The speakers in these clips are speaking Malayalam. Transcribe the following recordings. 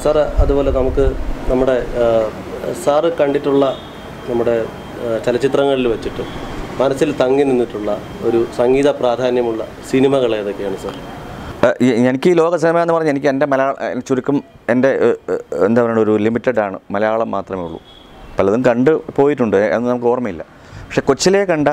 സാർ അതുപോലെ നമുക്ക് നമ്മുടെ ആ, സാറ് കണ്ടിട്ടുള്ള നമ്മുടെ ആ, ചലച്ചിത്രങ്ങളിൽ വെച്ചിട്ട് മനസ്സിൽ തങ്ങി നിന്നിട്ടുള്ള ഒരു സംഗീത പ്രാധാന്യമുള്ള സിനിമകൾ ഏതൊക്കെയാണ് സാർ ഏഹ് ഈ- എനിക്ക് ഈ ലോക സിനിമ എന്ന് പറഞ്ഞാൽ എനിക്ക് എൻ്റെ മലയാളം ഏഹ് ചുരുക്കം എൻ്റെ ഏഹ്, ഏഹ്, എന്താ പറയുക ഒരു ലിമിറ്റഡ് ആണ് മലയാളം മാത്രമേ ഉള്ളൂ പലതും കണ്ട് പോയിട്ടുണ്ട് എന്ന് നമുക്ക് ഓർമ്മയില്ല പക്ഷെ കൊച്ചിലെ കണ്ട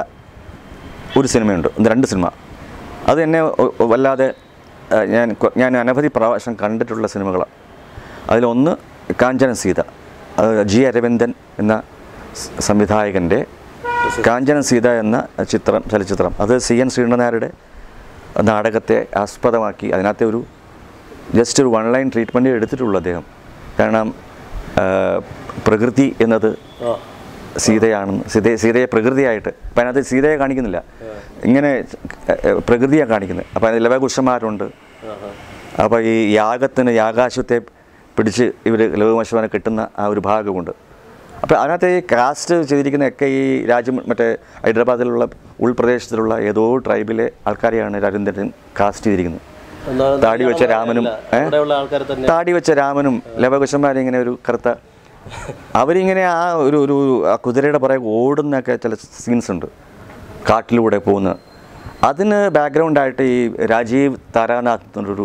ഒരു സിനിമയുണ്ട് ഒന്ന് രണ്ട് സിനിമ അത് എന്നെ ഒ- ഒ- വല്ലാതെ ഏഹ്, ഞാൻ കൊ- ഞാൻ അനവധി പ്രാവശ്യം കണ്ടിട്ടുള്ള സിനിമകളാണ് അതിലൊന്ന് കാഞ്ചന സീത അത് ജി അരവിന്ദൻ എന്ന സ് സംവിധായകൻ്റെ കാഞ്ചന സീത എന്ന ചിത്രം ചലച്ചിത്രം അത് സി എൻ ശ്രീധരനാരുടെ നാടകത്തെ ആസ്പദമാക്കി അതിനകത്തെ ഒരു ജസ്റ്റ് ഒരു വൺ ലൈൻ ട്രീറ്റ്മെൻറ്റ് എടുത്തിട്ടുള്ളൂ അദ്ദേഹം കാരണം ആ, പ്രകൃതി എന്നത് ആ സീതയാണെന്ന് സീത സീതയെ പ്രകൃതിയായിട്ട് അപ്പം അതിനകത്ത് സീതയെ കാണിക്കുന്നില്ല ഇങ്ങനെ ഏഹ്, പ്രകൃതിയാണ് കാണിക്കുന്നത് അപ്പം അതിൽ ലവകുശന്മാരുണ്ട് ആഹാ. അപ്പോൾ ഈ യാഗത്തിന് യാകാശത്തെ പിടിച്ച് ഇവർ ലഘുവശവാനെ കിട്ടുന്ന ആ ഒരു ഭാഗമുണ്ട് അപ്പോൾ അതിനകത്ത് ഈ കാസ്റ്റ് ചെയ്തിരിക്കുന്നതൊക്കെ ഈ രാജ്യം മറ്റേ ഹൈദരാബാദിലുള്ള ഉൾപ്രദേശത്തിലുള്ള ഏതോ ട്രൈബിലെ ആൾക്കാരെയാണ് രവീന്ദ്രൻ കാസ്റ്റ് ചെയ്തിരിക്കുന്നത് എന്നാൽ താടി വെച്ച രാമനും ഏ? അവിടെയുള്ള ആൾക്കാരെ തന്നെ താടി വെച്ച രാമനും ലവകുശന്മാരെ ഇങ്ങനെ ഒരു കറുത്ത അവരിങ്ങനെ ആ ഒരു ഒരു ആ കുതിരയുടെ പുറകെ ഓടുന്നൊക്കെ ചില സീൻസ് ഉണ്ട് കാട്ടിലൂടെ പോകുന്ന അതിന് ബാക്ക്ഗ്രൗണ്ടായിട്ട് ഈ രാജീവ് താരാനാഥ് എന്നൊരു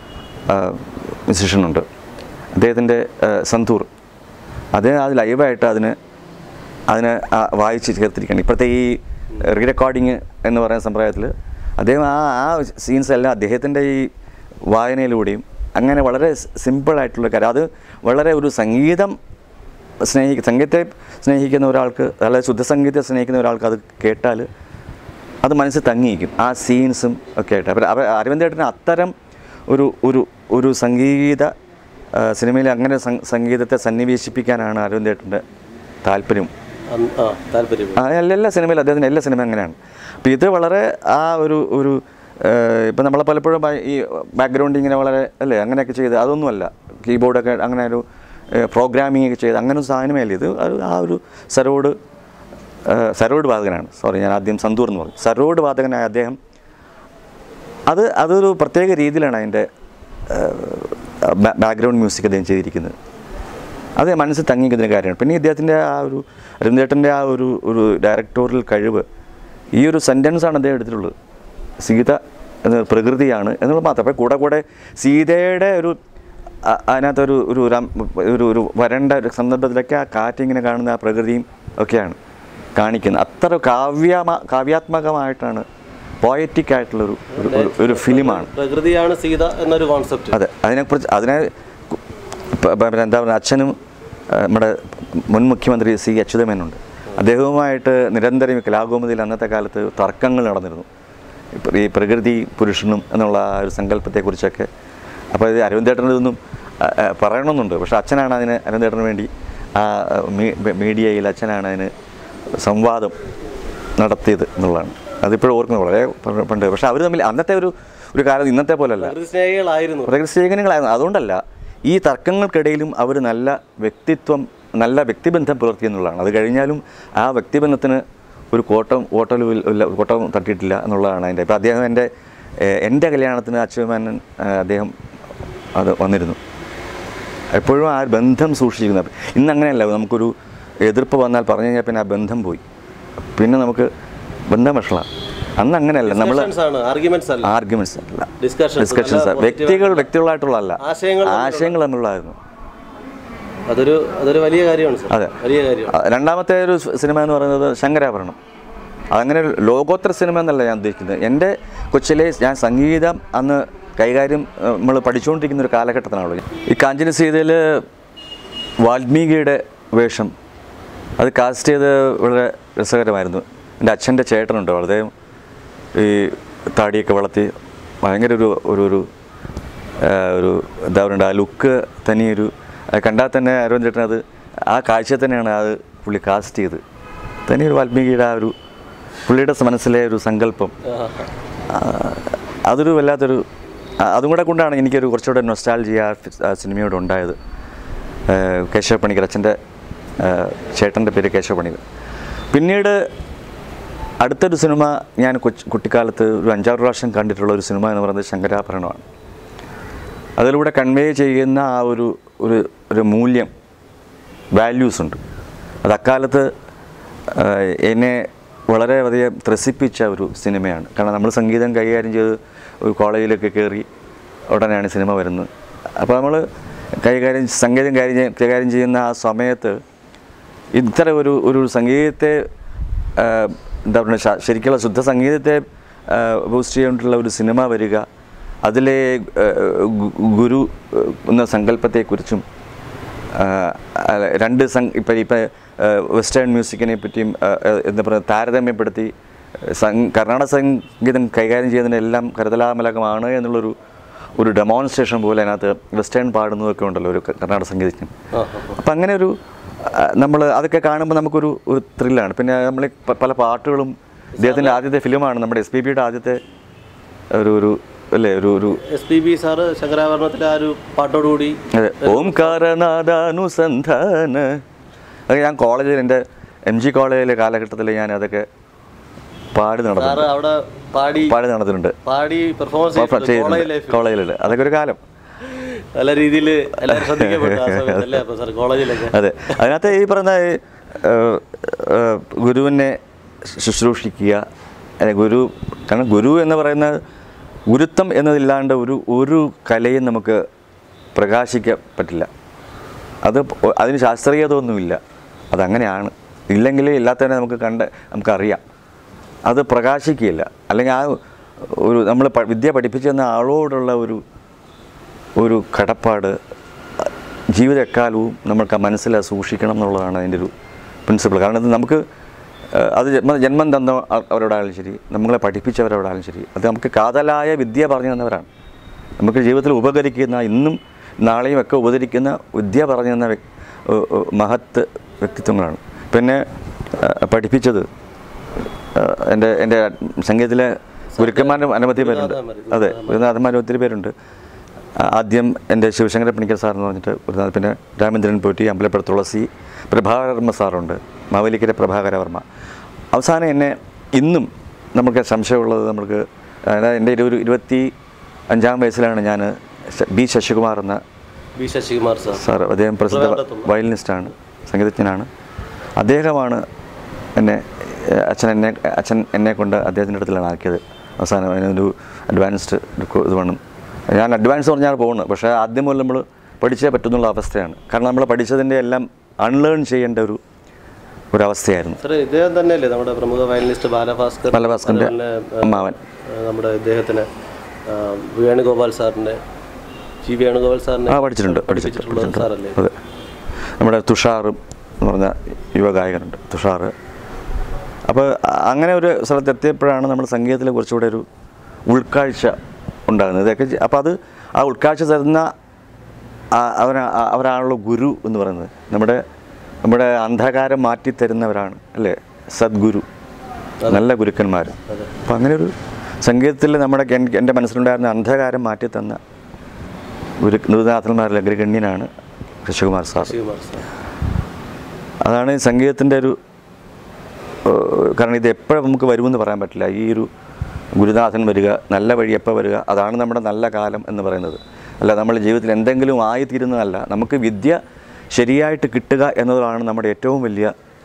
മ്യൂസിഷ്യനുണ്ട് അദ്ദേഹത്തിൻ്റെ സന്തൂർ അദ്ദേഹം അത് ലൈവായിട്ട് അതിന് അതിന് ആ വായിച്ച് ചേർത്തിരിക്കുകയാണ് ഇപ്പോഴത്തെ ഈ റീ റെക്കോർഡിങ് എന്ന് പറയുന്ന സമ്പ്രദായത്തിൽ അദ്ദേഹം ആ ആ സീൻസ് എല്ലാം അദ്ദേഹത്തിൻ്റെ ഈ വായനയിലൂടെയും അങ്ങനെ വളരെ സിമ്പിളായിട്ടുള്ള കാര്യം അത് വളരെ ഒരു സംഗീതം സ്നേഹി സംഗീതത്തെ സ്നേഹിക്കുന്ന ഒരാൾക്ക് അതായത് ശുദ്ധസംഗീതത്തെ സ്നേഹിക്കുന്ന ഒരാൾക്ക് അത് കേട്ടാൽ അത് മനസ്സിൽ തങ്ങിയിരിക്കും ആ സീൻസും ഒക്കെ ആയിട്ട് അപ്പോൾ അവ അരവിന്ദേട്ടന് അത്തരം ഒരു ഒരു ഒരു സംഗീത ആ, സിനിമയിൽ അങ്ങനെ സം- സംഗീതത്തെ സന്നിവേശിപ്പിക്കാനാണ് അരവിന്ദേട്ടൻ്റെ താല്പര്യം അന്ന് ആ താല്പര്യം ആ, എല്ലാ എല്ലാ സിനിമയിലും അദ്ദേഹത്തിന് എല്ലാ സിനിമ അങ്ങനെയാണ് അപ്പോൾ ഇത് വളരെ ആ ഒരു ഒരു ഇപ്പം നമ്മൾ പലപ്പോഴും ബ- ഈ ബാക്ക്ഗ്രൗണ്ട് ഇങ്ങനെ വളരെ അല്ലേ അങ്ങനെയൊക്കെ ചെയ്ത് അതൊന്നുമല്ല കീബോർഡൊക്കെ അങ്ങനെ ഒരു പ്രോഗ്രാമിംഗ് ഒക്കെ ചെയ്ത് അങ്ങനെ ഒരു സാധനമല്ല ഇത് അത് ആ ഒരു സരോഡ് ഏഹ്, സരോഡ് വാദകനാണ് സോറി ഞാൻ ആദ്യം സന്തൂർ എന്ന് പറഞ്ഞു സരോഡ് വാദകനായ അദ്ദേഹം അത് അതൊരു പ്രത്യേക രീതിയിലാണ് അതിൻ്റെ ബാക്ക്ഗ്രൗണ്ട് മ്യൂസിക് അദ്ദേഹം ചെയ്തിരിക്കുന്നത് അത് മനസ്സിൽ തങ്ങിക്കുന്ന കാര്യമാണ് പിന്നെ ഇദ്ദേഹത്തിൻ്റെ ആ ഒരു അരുന്തേട്ടൻ്റെ ആ ഒരു ഒരു ഡയറക്ടോറിയൽ കഴിവ് ഈ ഒരു സെൻറ്റൻസാണ് അദ്ദേഹം എടുത്തിട്ടുള്ളത് സീത എന്ന പ്രകൃതിയാണ് എന്നുള്ളത് മാത്രം അപ്പോൾ കൂടെ കൂടെ സീതയുടെ ഒരു അ- അതിനകത്തൊരു ഒരു രം- ഒരു ഒരു വരണ്ട ഒരു സന്ദർഭത്തിലൊക്കെ ആ കാറ്റിങ്ങനെ കാണുന്ന ആ പ്രകൃതിയും ഒക്കെയാണ് കാണിക്കുന്നത് അത്ര കാവ്യമ കാവ്യാത്മകമായിട്ടാണ് പോയറ്റിക് ആയിട്ടുള്ളൊരു ഒരു- ഒരു ഒരു ഫിലിമാണ് പ്രകൃതിയാണ് സീത എന്നൊരു കോൺസെപ്റ്റ് അതെ അതിനെക്കുറിച്ച് അതിനെ കു- പ- പ- പിന്നെ എന്താ പറയുക അച്ഛനും ആ, നമ്മുടെ മുൻ മുഖ്യമന്ത്രി സി അച്യുതമേനുണ്ട് അദ്ദേഹവുമായിട്ട് നിരന്തരം ഈ കലാകൗമുദിയിൽ അന്നത്തെ കാലത്ത് തർക്കങ്ങൾ നടന്നിരുന്നു ഇപ്പം ഈ പ്രകൃതി പുരുഷനും എന്നുള്ള ആ ഒരു സങ്കല്പത്തെക്കുറിച്ചൊക്കെ അപ്പോൾ ഇത് അരവിന്ദേട്ടൻ്റെ ഇതൊന്നും ആ, ആ, പറയണമെന്നുണ്ട് പക്ഷേ അച്ഛനാണ് അതിന് അരവിന്ദേട്ടന് വേണ്ടി ആ മീ- മീഡിയയിൽ അച്ഛനാണ് അതിന് സംവാദം നടത്തിയത് എന്നുള്ളതാണ് അതിപ്പോഴും ഓർക്കുന്നത് വളരെ പ- പണ്ട് പക്ഷേ അവർ തമ്മിൽ അന്നത്തെ ഒരു ഒരു കാലം ഇന്നത്തെ പോലല്ല പ്രകൃതി സ്നേഹികളായിരുന്നു പ്രകൃതിസ്നേഹികളായിരുന്നു അതുകൊണ്ടല്ല ഈ തർക്കങ്ങൾക്കിടയിലും അവർ നല്ല വ്യക്തിത്വം നല്ല വ്യക്തിബന്ധം പുലർത്തി എന്നുള്ളതാണ് അത് കഴിഞ്ഞാലും ആ വ്യക്തിബന്ധത്തിന് ഒരു കോട്ടം ഓട്ടൽ ഇല്ല കോട്ടം തട്ടിയിട്ടില്ല എന്നുള്ളതാണ് അതിൻ്റെ ഇപ്പോൾ അദ്ദേഹം എൻ്റെ ഏഹ്, എൻ്റെ കല്യാണത്തിന് അച്യുതമേനൻ ഏഹ്, അദ്ദേഹം അത് വന്നിരുന്നു എപ്പോഴും ആ ബന്ധം സൂക്ഷിച്ചിരിക്കുന്നത് ഇന്ന് അങ്ങനെയല്ല നമുക്കൊരു എതിർപ്പ് വന്നാൽ പറഞ്ഞു കഴിഞ്ഞാൽ പിന്നെ ആ ബന്ധം പോയി പിന്നെ നമുക്ക് ബന്ധം വഷളാണ് അന്ന് അങ്ങനെയല്ല നമ്മൾ Discussions ആണ് ആർഗ്യുമെന്റ്സ് അല്ല ആർഗ്യുമെന്റ്സ് അല്ല Discussions, ഡിസ്കഷൻസ് നല്ല വ്യക്തികൾ വ്യക്തികളായിട്ടുള്ളതല്ല ആശയങ്ങൾ ആശയങ്ങൾ തമ്മിലുള്ളതായിരുന്നു അതൊരു അതൊരു വലിയ കാര്യമാണ് സാർ അതെ. വലിയ കാര്യമാണ് ആ, രണ്ടാമത്തെ ഒരു സ് സിനിമ എന്ന് പറയുന്നത് ശങ്കരാഭരണം അതങ്ങനെ ഒരു ലോകോത്തര സിനിമ എന്നല്ല ഞാൻ ഉദ്ദേശിക്കുന്നത് എൻ്റെ കൊച്ചിലെ ഞാൻ സംഗീതം അന്ന് കൈകാര്യം നമ്മൾ പഠിച്ചുകൊണ്ടിരിക്കുന്ന ഒരു കാലഘട്ടത്തിനാണല്ലോ ഈ കാഞ്ചന സീതയിൽ വാൽമീകിയുടെ വേഷം അത് കാസ്റ്റ് ചെയ്ത് വളരെ രസകരമായിരുന്നു എൻ്റെ അച്ഛൻ്റെ ചേട്ടനുണ്ട് വളരെ ഈ താടിയൊക്കെ വളർത്തി ഭയങ്കര ഒരു ഒരു ഒരു ആ, ഒരു എന്താ പറയുക ആ ലുക്ക് തനിയൊരു അത് കണ്ടാൽ തന്നെ അരുൺ ചേട്ടൻ അത് ആ കാഴ്ച തന്നെയാണ് അത് പുള്ളി കാസ്റ്റ് ചെയ്ത് തനിയൊരു വാൽമീകിയുടെ ആ ഒരു പുള്ളിയുടെ മനസ്സിലെ ഒരു സങ്കല്പം ആ, അതൊരു വല്ലാത്തൊരു ആ, അതും കൂടെ കൊണ്ടാണ് എനിക്കൊരു കുറച്ചുകൂടെ നൊസ്റ്റാൾജിയ ആ സിനിമയോട് ഉണ്ടായത് ആ, കേശവ പണിക്കർ അച്ഛൻ്റെ ചേട്ടൻ്റെ പേര് കേശവ പണിക്കർ പിന്നീട് അടുത്തൊരു സിനിമ ഞാൻ കൊച്ചു കുട്ടിക്കാലത്ത് ഒരു അഞ്ചാറ് പ്രാവശ്യം കണ്ടിട്ടുള്ള ഒരു സിനിമ എന്ന് പറയുന്നത് ശങ്കരാഭരണമാണ് അതിലൂടെ കൺവേ ചെയ്യുന്ന ആ ഒരു ഒരു ഒരു മൂല്യം വാല്യൂസ് ഉണ്ട് അത് അക്കാലത്ത് ആ, എന്നെ വളരെയധികം ത്രസിപ്പിച്ച ഒരു സിനിമയാണ് കാരണം നമ്മൾ സംഗീതം കൈകാര്യം ചെയ്ത് ഒരു കോളേജിലൊക്കെ കയറി ഉടനെയാണ് സിനിമ വരുന്നത് അപ്പോൾ നമ്മൾ കൈകാര്യം സംഗീതം കാര്യം കൈകാര്യം ചെയ്യുന്ന ആ സമയത്ത് ഇത്തരം ഒരു ഒരു സംഗീതത്തെ ആ, എന്താ പറയുക ശ- ശരിക്കുള്ള ശുദ്ധ സംഗീതത്തെ ബൂസ്റ്റ് ചെയ്തുകൊണ്ടുള്ള ഒരു സിനിമ വരിക അതിലെ ആ, ഗു- ഗുരു ആ, എന്ന സങ്കല്പത്തെക്കുറിച്ചും ആ, അല്ല, രണ്ട് സം ഇപ്പം ഇപ്പം വെസ്റ്റേൺ മ്യൂസിക്കിനെ പറ്റിയും ആ, ആ, എന്താ പറയുക താരതമ്യപ്പെടുത്തി സം കർണാടക സംഗീതം കൈകാര്യം ചെയ്യുന്നതിനെല്ലാം കരുതലാമലകമാണ് എന്നുള്ളൊരു ഒരു ഡെമോൺസ്ട്രേഷൻ പോലെ അതിനകത്ത് വെസ്റ്റേൺ പാടുന്നതൊക്കെ ഉണ്ടല്ലോ ഒരു കർണാടക സംഗീതജ്ഞൻ ആ ആ അപ്പം അങ്ങനെ ഒരു നമ്മൾ അതൊക്കെ കാണുമ്പോൾ നമുക്കൊരു ഒരു ത്രില്ലാണ് പിന്നെ നമ്മൾ പല പാട്ടുകളും ഇദ്ദേഹത്തിൻ്റെ ആദ്യത്തെ ഫിലിമാണ് നമ്മുടെ എസ് പി ബിയുടെ ആദ്യത്തെ ഒരു ഒരു അല്ലേ ഒരു ഒരു എസ് പി ബി സാറ് ശങ്കരാഭരണത്തിലെ ആ ഒരു പാട്ടോടുകൂടി അതെ ഓംകാരനാദാനുസന്ധാന അത് ഞാൻ കോളേജിൽ എൻ്റെ എം ജി കോളേജിലെ കാലഘട്ടത്തിൽ ഞാൻ അതൊക്കെ പാടി സാറ് നടന്നിട്ടുണ്ട് അവിടെ പാടി പാടി നടന്നിട്ടുണ്ട് പാടി പെർഫോമൻസ് കോളേജ് ലൈഫ് കോളേജിൽ അതൊക്കെ ഒരു കാലം നല്ല രീതിയിൽ എല്ലാവരും ശ്രദ്ധിക്കപ്പെട്ടു ആ സമയത്തല്ലേ അപ്പോൾ സാർ കോളേജിലൊക്കെ അതെ അതിനകത്ത് ഈ പറയുന്ന ഈ, ഏഹ്, ഏഹ്, ഗുരുവിനെ ശുശ്രൂഷിക്കുക അല്ലെ ഗുരു കാരണം ഗുരു എന്ന് പറയുന്ന ഗുരുത്വം എന്നതില്ലാണ്ട് ഒരു ഒരു കലയും നമുക്ക് പ്രകാശിക്കാൻ പറ്റില്ല അത് പ- അതിന് ശാസ്ത്രീയതൊന്നുമില്ല അതങ്ങനെയാണ് ഇല്ലെങ്കിൽ ഇല്ലാത്തതിനെ നമുക്ക് കണ്ട് നമുക്കറിയാം അത് പ്രകാശിക്കുകയില്ല അല്ലെങ്കിൽ ആ ഒരു നമ്മൾ പ- വിദ്യ പഠിപ്പിച്ചു തന്ന ആളോടുള്ള ഒരു ഒരു കടപ്പാട് ജീവിതക്കാലവും നമ്മൾക്ക് ആ മനസ്സിൽ അത് സൂക്ഷിക്കണം എന്നുള്ളതാണ് അതിൻ്റെ ഒരു പ്രിൻസിപ്പിൾ കാരണം ഇത് നമുക്ക് ഏഹ്, അത് ജന്മ ജന്മം തന്ന ആ- അവരോടായാലും ശരി നമ്മളെ പഠിപ്പിച്ചവരോടായാലും ശരി അത് നമുക്ക് കാതലായ വിദ്യ പറഞ്ഞു തന്നവരാണ് നമുക്ക് ജീവിതത്തിൽ ഉപകരിക്കുന്ന ഇന്നും നാളെയും ഒക്കെ ഉപകരിക്കുന്ന വിദ്യ പറഞ്ഞു തന്ന വ്യക്- ഏഹ്, ഏഹ്, മഹത്ത് വ്യക്തിത്വങ്ങളാണ് പിന്നെ ഏഹ്, പഠിപ്പിച്ചത് ഏഹ്, എൻ്റെ എൻ്റെ സംഗീതത്തിലെ ഗുരുക്കന്മാരും അനവധി പേരുണ്ട് അതെ ഗുരുനാഥന്മാർ ഒത്തിരി പേരുണ്ട് ആ- ആദ്യം എൻ്റെ ശിവശങ്കര പണിക്കർ സാർ എന്ന് പറഞ്ഞിട്ട് ഗുരുനാഥ് പിന്നെ രാമേന്ദ്രൻ പോറ്റി അമ്പലപ്പുഴ തുളസി പ്രഭാകരവർമ്മ സാറുണ്ട് മാവേലിക്കര പ്രഭാകരവർമ്മ അവസാനം എന്നെ ഇന്നും നമുക്ക് സംശയമുള്ളത് നമുക്ക് അതായത് എൻ്റെ ഒരു ഇരുപത്തി അഞ്ചാം വയസ്സിലാണ് ഞാൻ ബി ശശികുമാർ എന്ന ബി ശശികുമാർ സാർ സാർ അദ്ദേഹം പ്രസിദ്ധ ട്രിവാൻഡ്രത്തുള്ള. വയലിനിസ്റ്റാണ് സംഗീതജ്ഞനാണ് അദ്ദേഹമാണ് എന്നെ ഏഹ്, അച്ഛൻ എന്നെ അച്ഛൻ എന്നെ കൊണ്ട് അദ്ദേഹത്തിൻ്റെ അടുത്തിലാണ് ആക്കിയത് അവസാനം അതിനൊരു അഡ്വാൻസ്ഡ് ഇത് വേണം ഞാൻ അഡ്വാൻസ് പറഞ്ഞാണ് പോകുന്നത് പക്ഷേ ആദ്യം മുതൽ നമ്മൾ പഠിച്ചേ പറ്റുന്നുള്ള അവസ്ഥയാണ് കാരണം നമ്മൾ പഠിച്ചതിൻ്റെ എല്ലാം അൺലേൺ ചെയ്യേണ്ട ഒരു ഒരവസ്ഥയായിരുന്നു സാർ ഇദ്ദേഹം തന്നെയല്ലേ നമ്മുടെ പ്രമുഖ വയലിനിസ്റ്റ് ബാലഭാസ്കർ ബാലഭാസ്കറിൻ്റെ അതുപോലെ തന്നെ, അമ്മാവൻ ആ, നമ്മുടെ ഇദ്ദേഹത്തിന് ആ, വേണുഗോപാൽ സാറിൻ്റെ ജി വേണുഗോപാൽ സാറിനെ ആ പഠിച്ചിട്ടുണ്ട് പഠിച്ചിട്ടുണ്ട് പഠിപ്പിച്ചിട്ടുള്ള സാറല്ലേ അതെ നമ്മുടെ തുഷാറും എന്ന് പറഞ്ഞ യുവഗായകനുണ്ട് തുഷാർ അപ്പോൾ അങ്ങനെ ഒരു സ്ഥലത്ത് എത്തിയപ്പോഴാണ് നമ്മൾ സംഗീതത്തിൽ കുറച്ചുകൂടെ ഒരു ഉൾക്കാഴ്ച ഉണ്ടാകുന്നത് ഇതൊക്കെ ചെ- അപ്പോൾ അത് ആ ഉൾക്കാഴ്ച തരുന്ന ആ- അവരാ ആ- അവരാണല്ലോ ഗുരു എന്ന് പറയുന്നത് നമ്മുടെ നമ്മുടെ അന്ധകാരം മാറ്റി തരുന്നവരാണ് അല്ലേ സദ്ഗുരു നല്ല ഗുരുക്കന്മാർ അപ്പോൾ അങ്ങനെ ഒരു സംഗീതത്തിൽ നമ്മുടെ എൻ- എൻ്റെ മനസ്സിലുണ്ടായിരുന്ന അന്ധകാരം മാറ്റി തന്ന ഗുരു ഗുരുനാഥന്മാരിൽ അഗ്രഗണ്യനാണ് ശശികുമാർ സാർ ശശികുമാർ സാർ അതാണ് ഈ സംഗീതത്തിൻ്റെ ഒരു ഏഹ്, കാരണം ഇത് എപ്പോഴും നമുക്ക് വരുമെന്ന് പറയാൻ പറ്റില്ല ഈ ഒരു ഗുരുനാഥൻ വരിക നല്ല വഴി എപ്പോൾ വരിക അതാണ് നമ്മുടെ നല്ല കാലം എന്ന് പറയുന്നത് അല്ല നമ്മുടെ ജീവിതത്തിൽ എന്തെങ്കിലും ആയിത്തീരുന്നതല്ല നമുക്ക് വിദ്യ ശരിയായിട്ട് കിട്ടുക എന്നതാണ് നമ്മുടെ ഏറ്റവും വലിയ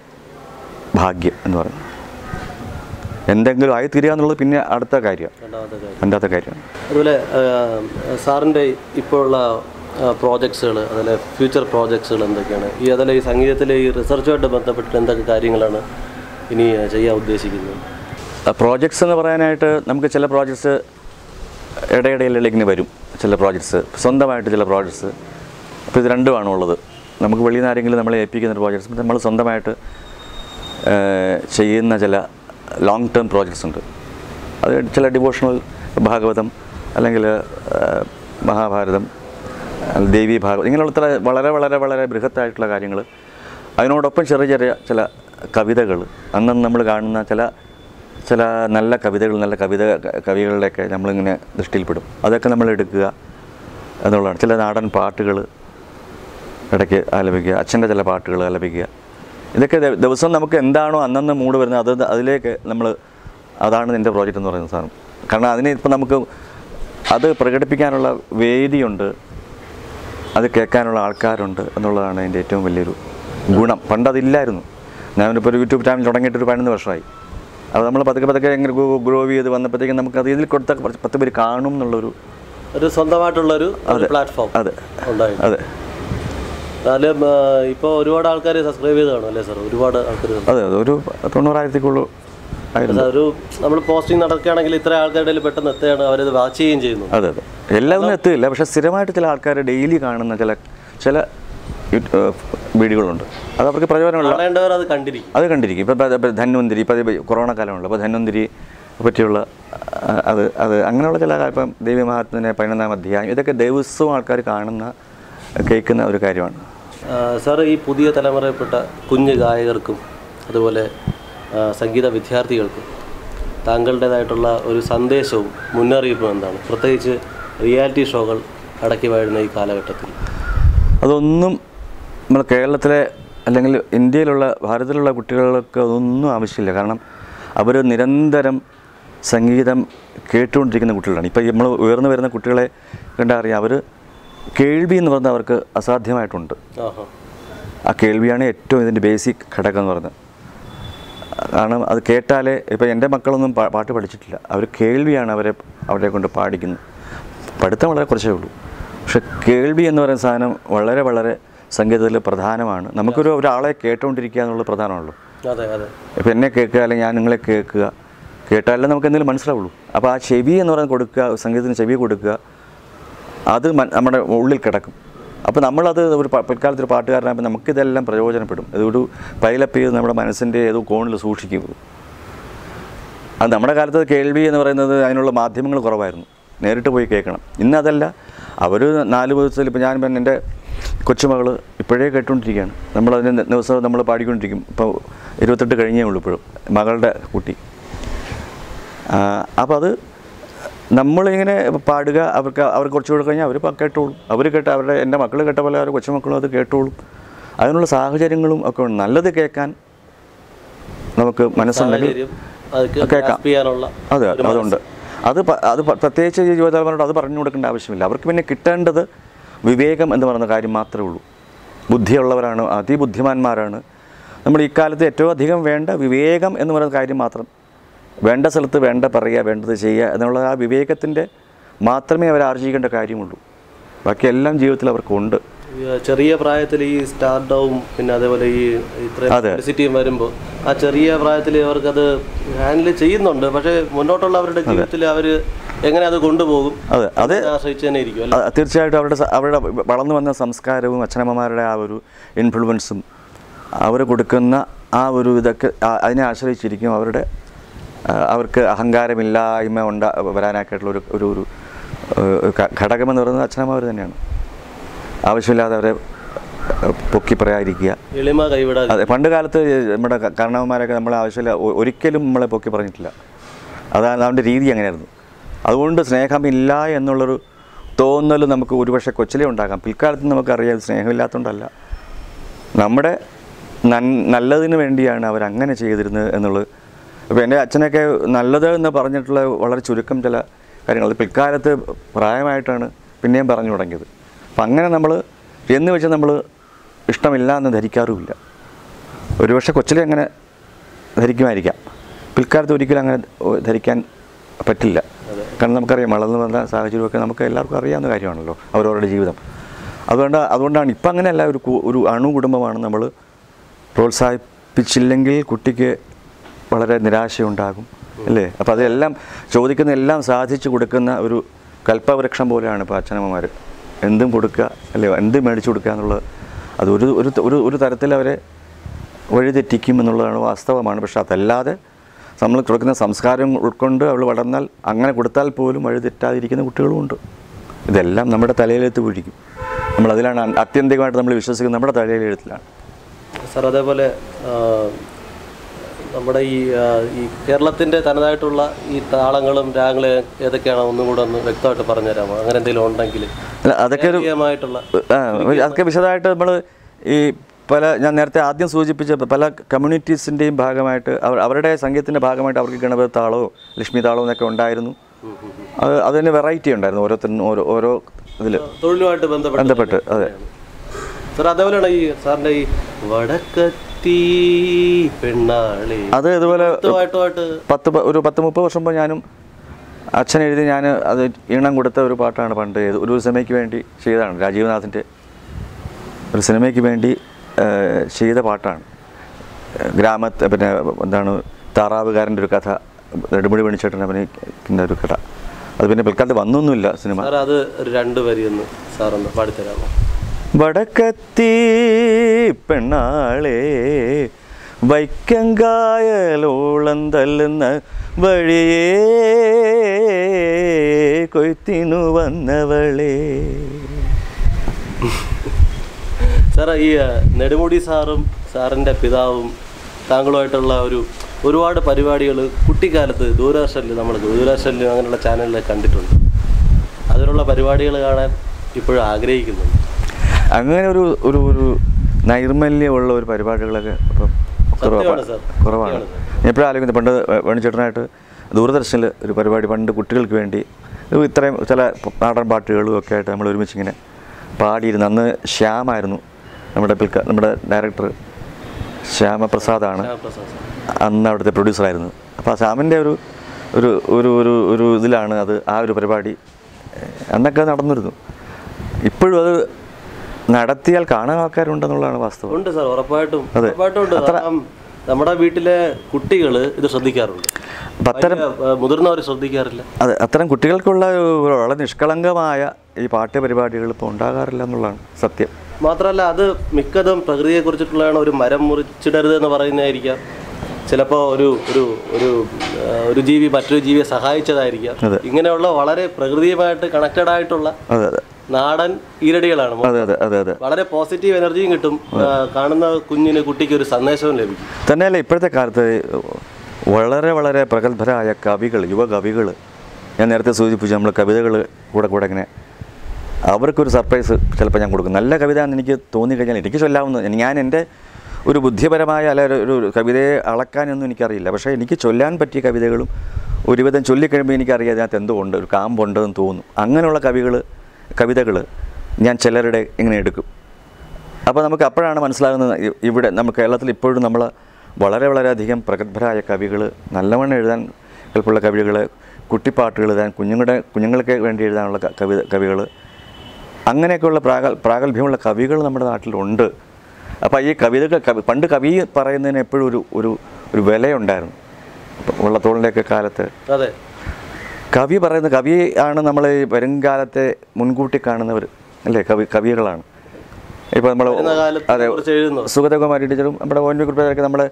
ഭാഗ്യം എന്ന് പറയുന്നത് എന്തെങ്കിലും ആയിത്തീരുക എന്നുള്ളത് പിന്നെ അടുത്ത കാര്യം രണ്ടാമത്തെ കാര്യം രണ്ടാമത്തെ കാര്യമാണ് അതുപോലെ ആ, സാറിൻ്റെ ഇപ്പോഴുള്ള പ്രോജക്ട്സുകൾ അതുപോലെ ഫ്യൂച്ചർ പ്രോജക്ട്സുകൾ എന്തൊക്കെയാണ് ഈ അതുപോലെ ഈ സംഗീതത്തിലെ ഈ റിസർച്ചുമായിട്ട് ബന്ധപ്പെട്ടിട്ട് എന്തൊക്കെ കാര്യങ്ങളാണ് ഇനി ആ, ചെയ്യാൻ ഉദ്ദേശിക്കുന്നത് പ്രോജക്ട്സ് എന്ന് പറയാനായിട്ട് നമുക്ക് ചില പ്രോജക്ട്സ് ഇടയിടയിലുള്ള ഇങ്ങനെ വരും ചില പ്രോജക്ട്സ് സ്വന്തമായിട്ട് ചില പ്രോജക്ട്സ് അപ്പോൾ ഇത് രണ്ടുമാണ് ഉള്ളത് നമുക്ക് വെളിയിൽ നിന്ന് ആരെങ്കിലും നമ്മളെ ഏൽപ്പിക്കുന്ന പ്രോജക്ട്സ് നമ്മൾ സ്വന്തമായിട്ട് ഏഹ്, ചെയ്യുന്ന ചില ലോങ് ടേം പ്രോജക്ട്സ് ഉണ്ട് അത് ചില ഡിവോഷണൽ ഭാഗവതം അല്ലെങ്കിൽ ഏഹ്, മഹാഭാരതം അല്ലെങ്കിൽ ദേവി ഭാഗവതം ഇങ്ങനെയുള്ള ഇത്ര വളരെ വളരെ വളരെ ബൃഹത്തായിട്ടുള്ള കാര്യങ്ങൾ അതിനോടൊപ്പം ചെറിയ ചെറിയ ചില കവിതകൾ അന്നന്ന് നമ്മൾ കാണുന്ന ചില ചില നല്ല കവിതകൾ നല്ല കവിത കവികളുടെയൊക്കെ നമ്മളിങ്ങനെ ദൃഷ്ടിയിൽപ്പെടും അതൊക്കെ നമ്മൾ എടുക്കുക എന്നുള്ളതാണ് ചില നാടൻ പാട്ടുകൾ ഇടയ്ക്ക് ആലപിക്കുക അച്ഛൻ്റെ ചില പാട്ടുകൾ ആലപിക്കുക ഇതൊക്കെ ദ- ദിവസം നമുക്ക് എന്താണോ അന്നന്ന് മൂഡ് വരുന്നത് അത് അതിലേക്ക് നമ്മൾ അതാണ് എൻ്റെ പ്രോജക്റ്റ് എന്ന് പറയുന്ന സാധനം കാരണം അതിന് ഇപ്പം നമുക്ക് അത് പ്രകടിപ്പിക്കാനുള്ള വേദിയുണ്ട് അത് കേൾക്കാനുള്ള ആൾക്കാരുണ്ട് എന്നുള്ളതാണ് അതിൻ്റെ ഏറ്റവും വലിയൊരു ഗുണം പണ്ട് അതില്ലായിരുന്നു ഞാനിപ്പോൾ ഒരു യൂട്യൂബ് ചാനൽ തുടങ്ങിയിട്ട് ഒരു പതിനൊന്ന് വർഷമായി അത് നമ്മൾ പതുക്കെ പതുക്കെ എങ്ങനെ ഗ്രോ ചെയ്ത് വന്നപ്പോഴത്തേക്കും നമുക്ക് അത് ഇതിൽ കൊടുത്ത കുറച്ച് പത്ത് പേര് കാണും എന്നുള്ളൊരു ഒരു സ്വന്തമായിട്ടുള്ളൊരു പ്ലാറ്റ്ഫോം അതെ ഉണ്ടായി അതെ എന്നാലും ഇപ്പോൾ ഒരുപാട് ആൾക്കാർ സബ്സ്ക്രൈബ് ചെയ്ത് കാണും അല്ലേ സാർ ഒരുപാട് ആൾക്കാർ അതെ അതെ ഒരു തൊണ്ണൂറായിരത്തിക്കുള്ളൂ ആയിരുന്നു ഒരു നമ്മൾ പോസ്റ്റിംഗ് നടക്കുകയാണെങ്കിൽ ഇത്ര ആൾക്കാരുടെ ഇടയിൽ പെട്ടെന്ന് എത്തുകയാണ് അവരത് വാച്ച് ചെയ്യുകയും ചെയ്യുന്നു അതെ അതെ എല്ലാം ഒന്നും എത്തില്ല പക്ഷെ സ്ഥിരമായിട്ട് ചില ആൾക്കാർ ഡെയിലി കാണുന്ന ചില ചില വീഡിയോകളുണ്ട് അത് അവർക്ക് പ്രയോജനമുള്ള കാണേണ്ടവർ അത് കണ്ടിരിക്കും അത് കണ്ടിരിക്കും ഇപ്പം ധന്വന്തിരി ഇപ്പം കൊറോണ കാലമുണ്ട് അപ്പോൾ ധന്വന്തിരി പറ്റിയുള്ള ആ, അത് അത് അങ്ങനെയുള്ള ചില കാ- ഇപ്പം ദേവി മഹാത്മനെ പതിനൊന്നാം അധ്യായം ഇതൊക്കെ ദിവസവും ആൾക്കാർ കാണുന്ന കേൾക്കുന്ന ഒരു കാര്യമാണ് സാർ ഈ പുതിയ തലമുറയിൽപ്പെട്ട കുഞ്ഞു ഗായകർക്കും അതുപോലെ ആ, സംഗീത വിദ്യാർത്ഥികൾക്കും താങ്കളുടേതായിട്ടുള്ള ഒരു സന്ദേശവും മുന്നറിയിപ്പും എന്താണ് പ്രത്യേകിച്ച് റിയാലിറ്റി ഷോകൾ അടക്കി വാഴുന്ന ഈ കാലഘട്ടത്തിൽ അതൊന്നും നമ്മൾ കേരളത്തിലെ അല്ലെങ്കിൽ ഇന്ത്യയിലുള്ള ഭാരതത്തിലുള്ള കുട്ടികൾക്ക് അതൊന്നും ആവശ്യമില്ല കാരണം അവർ നിരന്തരം സംഗീതം കേട്ടുകൊണ്ടിരിക്കുന്ന കുട്ടികളാണ് ഇപ്പോൾ നമ്മൾ ഉയർന്നു വരുന്ന കുട്ടികളെ കണ്ടാൽ അറിയാം അവർ കേൾവി എന്ന് പറഞ്ഞാൽ അവർക്ക് അസാധ്യമായിട്ടുണ്ട് ആഹാ ആ കേൾവിയാണ് ഏറ്റവും ഇതിൻ്റെ ബേസിക് ഘടകം എന്ന് പറയുന്നത് കാരണം അത് കേട്ടാലേ ഇപ്പോൾ എൻ്റെ മക്കളൊന്നും പാ- പാട്ട് പഠിച്ചിട്ടില്ല അവർ കേൾവിയാണ് അവരെ അവരെ കൊണ്ട് പാടിക്കുന്നത് പഠിത്തം വളരെ കുറച്ചേ ഉള്ളൂ പക്ഷെ കേൾവി എന്ന് പറയുന്ന സാധനം വളരെ വളരെ സംഗീതത്തിൽ പ്രധാനമാണ് നമുക്കൊരു ഒരാളെ കേട്ടുകൊണ്ടിരിക്കുക എന്നുള്ളത് പ്രധാനമാണല്ലോ അതെ അതെ ഇപ്പോൾ എന്നെ കേൾക്കുക അല്ലെങ്കിൽ ഞാൻ നിങ്ങളെ കേൾക്കുക കേട്ടാലേ നമുക്ക് എന്തെങ്കിലും മനസ്സിലാവുള്ളൂ അപ്പോൾ ആ ചെവി എന്ന് പറയുന്നത് കൊടുക്കുക സംഗീതത്തിന് ചെവി കൊടുക്കുക അത് മൻ- നമ്മുടെ ഉള്ളിൽ കിടക്കും അപ്പോൾ നമ്മളത് ഒരു പ- പിൽക്കാലത്ത് ഒരു പാട്ടുകാരനാകുമ്പോൾ നമുക്കിതെല്ലാം പ്രയോജനപ്പെടും ഇതൊരു പൈലപ്പ് ചെയ്ത് നമ്മുടെ മനസ്സിൻ്റെ ഏതോ കോണിൽ സൂക്ഷിക്കും അത് നമ്മുടെ കാലത്ത് കേൾവി എന്ന് പറയുന്നത് അതിനുള്ള മാധ്യമങ്ങൾ കുറവായിരുന്നു നേരിട്ട് പോയി കേൾക്കണം ഇന്നതല്ല അവർ നാല് ദിവസത്തിൽ ഇപ്പോൾ ഞാൻ പിന്നെ എൻ്റെ കൊച്ചുമകൾ ഇപ്പോഴേ കേട്ടുകൊണ്ടിരിക്കുകയാണ് നമ്മളതിന് ദിവസം നമ്മൾ പാടിക്കൊണ്ടിരിക്കും ഇപ്പോൾ ഇരുപത്തെട്ട് കഴിഞ്ഞേ ഉള്ളൂ ഇപ്പോഴും മകളുടെ കുട്ടി അപ്പോൾ അത് നമ്മളിങ്ങനെ പാടുക അവർക്ക് അവർ കുറച്ചുകൂടെ കഴിഞ്ഞാൽ അവർ കേട്ടോളും അവർ കേട്ട അവരുടെ എൻ്റെ മക്കൾ കേട്ട പോലെ അവരുടെ കൊച്ചുമക്കളും അത് കേട്ടോളും അതിനുള്ള സാഹചര്യങ്ങളും ഒക്കെ ഉണ്ട് നല്ലത് കേൾക്കാൻ നമുക്ക് മനസ്സുണ്ടെങ്കിൽ സാഹചര്യം അത് കേൾക്കാം. grasp ചെയ്യാനുള്ള അതെ അതുണ്ട് അത് പ- അത് പ- പ്രത്യേകിച്ച് ഈ യുവതലമുറയോട് അത് പറഞ്ഞു കൊടുക്കേണ്ട ആവശ്യമില്ല അവർക്ക് പിന്നെ കിട്ടേണ്ടത് വിവേകം എന്ന് പറയുന്ന കാര്യം മാത്രമേ ഉള്ളൂ ബുദ്ധിയുള്ളവരാണ് അതിബുദ്ധിമാന്മാരാണ് നമ്മൾ ഇക്കാലത്ത് ഏറ്റവും അധികം വേണ്ട വിവേകം എന്ന് പറയുന്ന കാര്യം മാത്രം വേണ്ട സ്ഥലത്ത് വേണ്ട പറയുക വേണ്ടത് ചെയ്യുക എന്നുള്ള ആ വിവേകത്തിൻ്റെ മാത്രമേ അവർ ആർജിക്കേണ്ട കാര്യമുള്ളൂ ബാക്കിയെല്ലാം ജീവിതത്തിൽ അവർക്കുണ്ട് ഈ ചെറിയ പ്രായത്തിൽ ഈ സ്റ്റാർഡവും പിന്നെ അതേപോലെ ഈ ഇത്രയും അതെ. പബ്ലിസിറ്റിയും വരുമ്പോൾ ആ ചെറിയ പ്രായത്തിൽ അവർക്കത് ഹാൻഡിൽ ചെയ്യുന്നുണ്ട് പക്ഷേ മുന്നോട്ടുള്ള അവരുടെ ജീവിതത്തിൽ അവർ എങ്ങനെ അത് കൊണ്ടുപോകും അതെ അത് അതിനെ ആശ്രയിച്ച് തന്നെ ഇരിക്കും അല്ലേ അ- തീർച്ചയായിട്ടും അവരുടെ സ- അവരുടെ വളർന്നു വന്ന സംസ്കാരവും അച്ഛനമ്മമാരുടെ ആ ഒരു ഇൻഫ്ലുവൻസും അവർ കൊടുക്കുന്ന ആ ഒരു ഇതൊക്കെ ആ- അതിനെ ആശ്രയിച്ചിരിക്കും അവരുടെ ആ, അവർക്ക് അഹങ്കാരമില്ലായ്മ ഉണ്ടാ വരാനായിട്ടുള്ള ഒരു ഒരു ഒരു ഏഹ്, ഘ- ഘടകമെന്ന് പറയുന്നത് അച്ഛനമ്മമാർ തന്നെയാണ് ആവശ്യമില്ലാതെ അവരെ ഏഹ്, പൊക്കി പറയാതിരിക്കുക എളിമ കൈവിടാതെ അതെ പണ്ട് കാലത്ത് നമ്മുടെ ക- കാരണവന്മാരൊക്കെ നമ്മളെ ആവശ്യമില്ല ഒ- ഒരിക്കലും നമ്മളെ പൊക്കി പറഞ്ഞിട്ടില്ല അതാണ് അവൻ്റെ രീതി അങ്ങനെയായിരുന്നു അതുകൊണ്ട് സ്നേഹമില്ല എന്നുള്ളൊരു തോന്നൽ നമുക്ക് ഒരുപക്ഷെ കൊച്ചിലേ ഉണ്ടാകാം പിൽക്കാലത്ത് നമുക്കറിയാം സ്നേഹമില്ലാത്തതുകൊണ്ടല്ല നമ്മുടെ നൻ നല്ലതിന് വേണ്ടിയാണ് അവരങ്ങനെ ചെയ്തിരുന്നത് എന്നുള്ളത് അപ്പോൾ എൻ്റെ അച്ഛനൊക്കെ നല്ലത് എന്ന് പറഞ്ഞിട്ടുള്ള വളരെ ചുരുക്കം ചില കാര്യങ്ങൾ അത് പിൽക്കാലത്ത് പ്രായമായിട്ടാണ് പിന്നെയും പറഞ്ഞു തുടങ്ങിയത് അപ്പം അങ്ങനെ നമ്മൾ എന്ന് വെച്ച് നമ്മൾ ഇഷ്ടമില്ല എന്ന് ധരിക്കാറുമില്ല ഒരുപക്ഷെ കൊച്ചിലെ അങ്ങനെ ധരിക്കുമായിരിക്കാം പിൽക്കാലത്ത് ഒരിക്കലും അങ്ങനെ ഓ- ധരിക്കാൻ പറ്റില്ല കാരണം നമുക്കറിയാം വളർന്നു വന്ന സാഹചര്യമൊക്കെ നമുക്ക് എല്ലാവർക്കും അറിയാവുന്ന കാര്യമാണല്ലോ അവരവരുടെ ജീവിതം അതുകൊണ്ട് അതുകൊണ്ടാണ് ഇപ്പം അങ്ങനെയല്ല ഒരു കു- ഒരു അണു കുടുംബമാണ് നമ്മൾ പ്രോത്സാഹിപ്പിച്ചില്ലെങ്കിൽ കുട്ടിക്ക് വളരെ നിരാശയുണ്ടാകും അല്ലേ അപ്പോൾ അതെല്ലാം ചോദിക്കുന്ന എല്ലാം സാധിച്ചു കൊടുക്കുന്ന ഒരു കൽപ്പവൃക്ഷം പോലെയാണ് ഇപ്പോൾ അച്ഛനമ്മമാർ എന്തും കൊടുക്കുക അല്ലേ എന്തും മേടിച്ചു കൊടുക്കുക എന്നുള്ളത് അത് ഒരു ഒരു ഒരു ഒരു തരത്തിൽ അവരെ വഴിതെറ്റിക്കും എന്നുള്ളതാണ് വാസ്തവമാണ് പക്ഷെ അതല്ലാതെ നമ്മൾ കൊടുക്കുന്ന സംസ്കാരം ഉൾക്കൊണ്ട് അവൾ വളർന്നാൽ അങ്ങനെ കൊടുത്താൽ പോലും വഴിതെറ്റാതിരിക്കുന്ന കുട്ടികളുമുണ്ട് ഇതെല്ലാം നമ്മുടെ തലയിലെത്ത് വീഴിക്കും നമ്മളതിലാണ് അത്യന്തികമായിട്ട് നമ്മൾ വിശ്വസിക്കുന്നത് നമ്മുടെ തലയിലെഴുത്തിലാണ് സാർ അതേപോലെ ആ, നമ്മുടെ ഈ ആ, ഈ കേരളത്തിൻ്റെ തനതായിട്ടുള്ള ഈ താളങ്ങളും രാഗങ്ങളും ഏതൊക്കെയാണ് ഒന്നും കൂടെ ഒന്ന് വ്യക്തമായിട്ട് പറഞ്ഞുതരാമോ അങ്ങനെ എന്തെങ്കിലും ഉണ്ടെങ്കിൽ അല്ല അതൊക്കെ ഒരു കേരളീയമായിട്ടുള്ള ആ, അതൊക്കെ വിശദമായിട്ട് നമ്മൾ ഈ പല ഞാൻ നേരത്തെ ആദ്യം സൂചിപ്പിച്ച പല കമ്മ്യൂണിറ്റീസിൻ്റെയും ഭാഗമായിട്ട് അവർ അവരുടെ സംഗീതത്തിൻ്റെ ഭാഗമായിട്ട് അവർക്ക് ഗണപതി താളമോ ലക്ഷ്മി താളമോ എന്നൊക്കെ ഉണ്ടായിരുന്നു അത് അതിന് വെറൈറ്റി ഉണ്ടായിരുന്നു ഓരോരുത്തരും ഓരോ ഓരോ ഇതിൽ തൊഴിലുമായിട്ട് ബന്ധപ്പെട്ട് ബന്ധപ്പെട്ട് അതെ സാർ അതേപോലെയാണ് ഈ സാറിന്റെ ഈ വടക്കത്തി പെണ്ണാളി അത് ഇതുപോലെ ഇതുമായിട്ടുമായിട്ട് പത്ത് പ- ഒരു പത്ത് മുപ്പത് വർഷം മുമ്പ് ഞാനും അച്ഛൻ എഴുതി ഞാൻ അത് ഈണം കൊടുത്ത ഒരു പാട്ടാണ് പണ്ട് ചെയ്ത് ഒരു സിനിമയ്ക്ക് വേണ്ടി ചെയ്തതാണ് രാജീവ്നാഥിൻ്റെ ഒരു സിനിമയ്ക്ക് വേണ്ടി ഏഹ്, ചെയ്ത പാട്ടാണ് ഗ്രാമത്തെ പിന്നെ എന്താണ് താറാവുകാരൻ്റെ ഒരു കഥ നെടുമുടി മണിച്ചേട്ടൻ അഭിനയിക്കുന്ന ഒരു കഥ അത് പിന്നെ പിൽക്കാലത്ത് വന്നൊന്നുമില്ല സിനിമ സാർ അത് ഒരു രണ്ട് വരി ഒന്ന് സാറൊന്ന് പാടിത്തരാമോ വടക്കത്തി പെണ്ണാളെ വൈക്കങ്കായലോളം തല്ലുന്ന വഴിയേ കൊയ്ത്തിനു വന്നവളേ സാർ ഈ ആ, നെടുമുടി സാറും സാറിൻ്റെ പിതാവും താങ്കളുമായിട്ടുള്ള ഒരു ഒരുപാട് പരിപാടികൾ കുട്ടിക്കാലത്ത് ദൂരദർശനിൽ നമ്മൾ ദൂരദർശനിലും അങ്ങനെയുള്ള ചാനലിൽ കണ്ടിട്ടുണ്ട് അതിലുള്ള പരിപാടികൾ കാണാൻ ഇപ്പോഴും ആഗ്രഹിക്കുന്നുണ്ട് അങ്ങനെ ഒരു ഒരു ഒരു നൈർമല്യമുള്ള ഒരു പരിപാടികളൊക്കെ ഇപ്പം സത്യമാണ് കുറവാണ് സാർ. കുറവാണ് സത്യമാണ് ഞാൻ എപ്പോഴും ആലോചിക്കുന്നത് പണ്ട് വേണിച്ചേട്ടനായിട്ട് ദൂരദർശനിൽ ഒരു പരിപാടി പണ്ട് കുട്ടികൾക്ക് വേണ്ടി ഇത് ഇത്രയും ചില നാടൻ പാട്ടുകളും ഒക്കെ ആയിട്ട് നമ്മൾ ഒരുമിച്ച് ഇങ്ങനെ പാടിയിരുന്നു അന്ന് ശ്യാമായിരുന്നു നമ്മുടെ പിൽക്ക നമ്മുടെ ഡയറക്ടർ ശ്യാമപ്രസാദാണ് പ്രസാദ് സാർ അന്ന് അവിടുത്തെ പ്രൊഡ്യൂസറായിരുന്നു അപ്പോൾ ആ ശ്യാമിൻ്റെ ഒരു ഒരു ഒരു ഒരു ഒരു ഇതിലാണ് അത് ആ ഒരു പരിപാടി ഏഹ്, അന്നൊക്കെ നടന്നിരുന്നു ഇപ്പോഴും അത് നടത്തിയാൽ കാണാൻ ആൾക്കാരുണ്ടെന്നുള്ളതാണ് വാസ്തവം ഉണ്ട് സാർ ഉറപ്പായിട്ടും അതെ. ഉറപ്പായിട്ടും ഉണ്ട് കാരണം നമ്മുടെ വീട്ടിലെ കുട്ടികൾ ഇത് ശ്രദ്ധിക്കാറുണ്ട് അപ്പം അത്തരം മുതിർന്നവർ ശ്രദ്ധിക്കാറില്ല അതെ അത്തരം കുട്ടികൾക്കുള്ള ഒരു വളരെ നിഷ്കളങ്കമായ ഈ പാഠ്യ പരിപാടികൾ ഇപ്പോൾ ഉണ്ടാകാറില്ല എന്നുള്ളതാണ് സത്യം മാത്രമല്ല അത് മിക്കതും പ്രകൃതിയെ കുറിച്ചിട്ടുള്ളതാണ് ഒരു മരം മുറിച്ചിടരുത് എന്ന് പറയുന്നതായിരിക്കാം ചിലപ്പോൾ ഒരു ഒരു ഒരു ആ, ഒരു ജീവി മറ്റൊരു ജീവിയെ സഹായിച്ചതായിരിക്കാം അതെ. ഇങ്ങനെയുള്ള വളരെ പ്രകൃതിയുമായിട്ട് കണക്റ്റഡ് ആയിട്ടുള്ള അതെ അതെ നാടൻ ഈരടികളാണ് അതെ അതെ അതെ അതെ വളരെ പോസിറ്റീവ് എനർജിയും കിട്ടും ആ, കാണുന്ന കുഞ്ഞിന് കുട്ടിക്ക് ഒരു സന്ദേശവും ലഭിക്കും തന്നെയല്ല ഇപ്പോഴത്തെ കാലത്ത് വളരെ വളരെ പ്രഗത്ഭരായ കവികൾ യുവകവികൾ ഞാൻ നേരത്തെ സൂചിപ്പിച്ചു നമ്മൾ കവിതകൾ കൂടെ കൂടെ ഇങ്ങനെ അവർക്കൊരു സർപ്രൈസ് ചിലപ്പോൾ ഞാൻ കൊടുക്കും നല്ല കവിത എന്ന് എനിക്ക് തോന്നിക്കഴിഞ്ഞാൽ എനിക്ക് ചൊല്ലാവുന്ന ഞാൻ എൻ്റെ ഒരു ബുദ്ധിപരമായ അല്ല ഒരു- ഒരു കവിതയെ അളക്കാനൊന്നും എനിക്കറിയില്ല പക്ഷേ എനിക്ക് ചൊല്ലാൻ പറ്റിയ കവിതകളും ഒരുവിധം ചൊല്ലിക്കഴിയുമ്പോൾ എനിക്കറിയാം അതിനകത്ത് എന്തോ ഉണ്ട് ഒരു കാമ്പുണ്ടെന്ന് തോന്നും അങ്ങനെയുള്ള കവികൾ കവിതകൾ ഞാൻ ചിലരുടെ ഇങ്ങനെ എടുക്കും അപ്പോൾ നമുക്ക് അപ്പോഴാണ് മനസ്സിലാകുന്നത് ഇ- ഇവിടെ നമുക്ക് കേരളത്തിൽ ഇപ്പോഴും നമ്മൾ വളരെ വളരെയധികം പ്രഗത്ഭരായ കവികൾ നല്ലവണ്ണം എഴുതാൻ എളുപ്പമുള്ള കവികൾ കുട്ടിപ്പാട്ടുകൾ എഴുതാൻ കുഞ്ഞുങ്ങളുടെ കുഞ്ഞുങ്ങൾക്ക് വേണ്ടി എഴുതാനുള്ള ക- കവിത കവികൾ അങ്ങനെയൊക്കെയുള്ള പ്രാഗ പ്രാഗൽഭ്യമുള്ള കവികൾ നമ്മുടെ നാട്ടിലുണ്ട് അപ്പോൾ ഈ കവിതകൾ കവി പണ്ട് കവി പറയുന്നതിന് എപ്പോഴും ഒരു ഒരു ഒരു വിലയുണ്ടായിരുന്നു ഇപ്പം വള്ളത്തോളിൻ്റെയൊക്കെ കാലത്ത് അതെ കവി പറയുന്ന കവി ആണ് നമ്മൾ ഈ വരുംകാലത്തെ മുൻകൂട്ടി കാണുന്നവർ അല്ലേ കവി കവികളാണ് ഇപ്പോൾ നമ്മൾ വരുന്ന കാലത്തെ അതെ കുറിച്ച് എഴുതുന്നു സുഗതകുമാരി ടീച്ചറും നമ്മുടെ ഓൻ വി കുറുപ്പൊക്കെ നമ്മൾ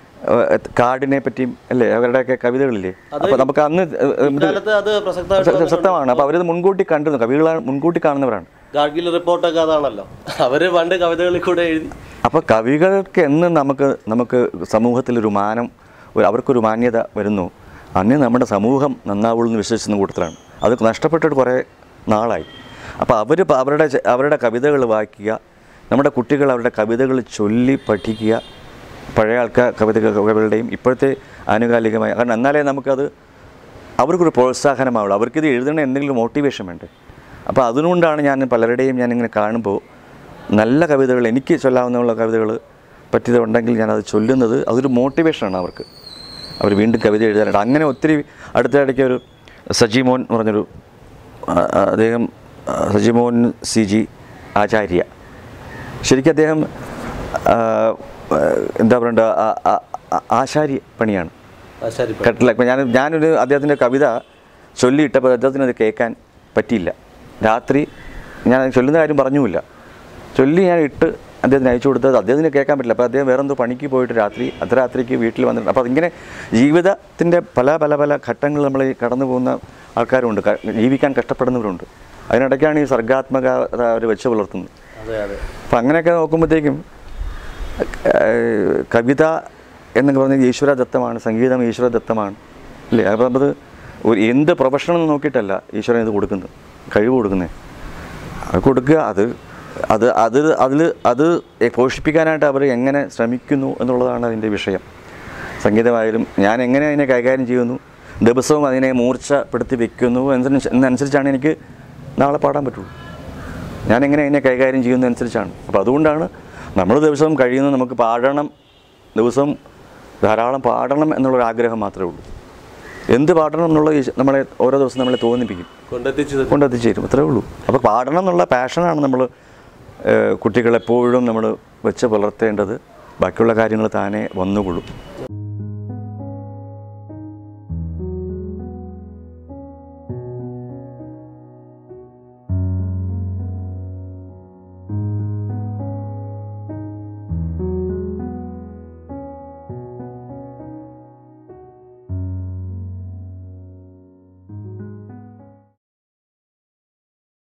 കാടിനെ പറ്റിയും അല്ലേ അവരുടെയൊക്കെ കവിതകളില്ലേ അപ്പോൾ നമുക്ക് അന്ന് ഏഹ്, ഏഹ്, ഇത് കാലത്ത് അത് പ്രസക്തമായിട്ട് സത്യമാണ് അപ്പോൾ അവരത് മുൻകൂട്ടി കണ്ടിരുന്നു കവികളാണ് മുൻകൂട്ടി കാണുന്നവരാണ് ഗാഡ്ഗിൽ റിപ്പോർട്ടൊക്കെ അതാണല്ലോ അവര് പണ്ട് കവിതകളിൽ കൂടെ എഴുതി അപ്പോൾ കവികൾക്ക് എന്ന് നമുക്ക് നമുക്ക് സമൂഹത്തിലൊരു മാനം ഒരു- അവർക്കൊരു മാന്യത വരുന്നു അന്ന് നമ്മുടെ സമൂഹം നന്നാവുള്ളൂ എന്ന് വിശ്വസിക്കുന്ന കൂട്ടത്തിലാണ് അത് നഷ്ടപ്പെട്ടിട്ട് കുറേ നാളായി അപ്പോൾ അവർ അവരുടെ ചെ- അവരുടെ കവിതകൾ വായിക്കുക നമ്മുടെ കുട്ടികൾ അവരുടെ കവിതകൾ ചൊല്ലി പഠിക്കുക പഴയ ആൾക്കാർ കവിത കവികളുടെയും ഇപ്പോഴത്തെ ആനുകാലികമായ കാരണം എന്നാലേ നമുക്കത് അവർക്കൊരു പ്രോത്സാഹനമാവുള്ളൂ അവർക്കിത് എഴുതണ എന്തെങ്കിലും മോട്ടിവേഷൻ വേണ്ടേ അപ്പോൾ അതുകൊണ്ടാണ് ഞാൻ പലരുടെയും ഞാനിങ്ങനെ കാണുമ്പോൾ നല്ല കവിതകൾ എനിക്ക് ചൊല്ലാവുന്ന കവിതകൾ പറ്റിയതുണ്ടെങ്കിൽ ഞാനത് ചൊല്ലുന്നത് അതൊരു മോട്ടിവേഷനാണ് അവർക്ക് അവർ വീണ്ടും കവിത എഴുതാനായിട്ട് അങ്ങനെ ഒത്തിരി അടുത്തിടയ്ക്ക് ഒരു സജിമോൻ എന്ന് പറഞ്ഞൊരു ആ, ആ, അദ്ദേഹം ആ, സജിമോൻ സി ജി ആചാര്യ ശരിക്കും അദ്ദേഹം ആ, ആ, എന്താ പറയണ്ട ആ- ആ- ആ- ആശാരി പണിയാണ് ആശാരി കട്ടില ഇപ്പം ഞാൻ ഞാനൊരു അദ്ദേഹത്തിൻ്റെ കവിത ചൊല്ലിയിട്ടപ്പോൾ അദ്ദേഹത്തിന് അത് കേൾക്കാൻ പറ്റിയില്ല രാത്രി ഞാൻ ചൊല്ലുന്ന കാര്യം പറഞ്ഞുമില്ല ചൊല്ലി ഞാൻ ഇട്ട് അദ്ദേഹത്തിന് അയച്ചു കൊടുത്തത് അദ്ദേഹത്തിന് കേൾക്കാൻ പറ്റില്ല അപ്പോൾ അദ്ദേഹം വേറെന്തോ പണിക്ക് പോയിട്ട് രാത്രി അർദ്ധരാത്രിക്ക് വീട്ടിൽ വന്നിട്ട് അപ്പോൾ അതിങ്ങനെ ജീവിതത്തിൻ്റെ പല പല പല ഘട്ടങ്ങൾ നമ്മൾ ഈ കടന്നു പോകുന്ന ആൾക്കാരുണ്ട് ക- ജീവിക്കാൻ കഷ്ടപ്പെടുന്നവരുണ്ട് അതിനിടയ്ക്കാണ് ഈ സർഗാത്മകത അവർ വെച്ച് പുലർത്തുന്നത് അതെ അതെ അപ്പം അങ്ങനെയൊക്കെ നോക്കുമ്പോഴത്തേക്കും ഏഹ്, കവിത എന്നൊക്കെ പറഞ്ഞാൽ ഈശ്വരദത്തമാണ് സംഗീതം ഈശ്വരദത്തമാണ് അല്ലേ അപ്പം അത് ഒരു എന്ത് പ്രൊഫഷണൽ നോക്കിയിട്ടല്ല ഈശ്വരൻ ഇത് കൊടുക്കുന്നത് കഴിവ് കൊടുക്കുന്നത് അത് കൊടുക്കുക അത് അത് അത് അതിൽ അത് പോഷിപ്പിക്കാനായിട്ട് അവർ എങ്ങനെ ശ്രമിക്കുന്നു എന്നുള്ളതാണ് അതിൻ്റെ വിഷയം സംഗീതമായാലും ഞാൻ എങ്ങനെ അതിനെ കൈകാര്യം ചെയ്യുന്നു ദിവസവും അതിനെ മൂർച്ചപ്പെടുത്തി വെക്കുന്നു എന്നതിന് എന്നനുസരിച്ചാണ് എനിക്ക് നാളെ പാടാൻ പറ്റുള്ളൂ ഞാനെങ്ങനെ അതിനെ കൈകാര്യം ചെയ്യുന്നതനുസരിച്ചാണ് അപ്പോൾ അതുകൊണ്ടാണ് നമ്മൾ ദിവസവും കഴിയുന്നത് നമുക്ക് പാടണം ദിവസവും ധാരാളം പാടണം എന്നുള്ളൊരു ആഗ്രഹം മാത്രമേ ഉള്ളൂ എന്ത് പാടണം എന്നുള്ളത് ഈശോ നമ്മളെ ഓരോ ദിവസം നമ്മളെ തോന്നിപ്പിക്കും കൊണ്ടെത്തിച്ചത് കൊണ്ടെത്തിച്ചേരും അത്രേ ഉള്ളൂ അപ്പോൾ പാടണം എന്നുള്ള പാഷനാണ് നമ്മൾ കുട്ടികളെപ്പോഴും നമ്മൾ വെച്ച് പുലർത്തേണ്ടത് ബാക്കിയുള്ള കാര്യങ്ങൾ താനേ വന്നുകൊള്ളും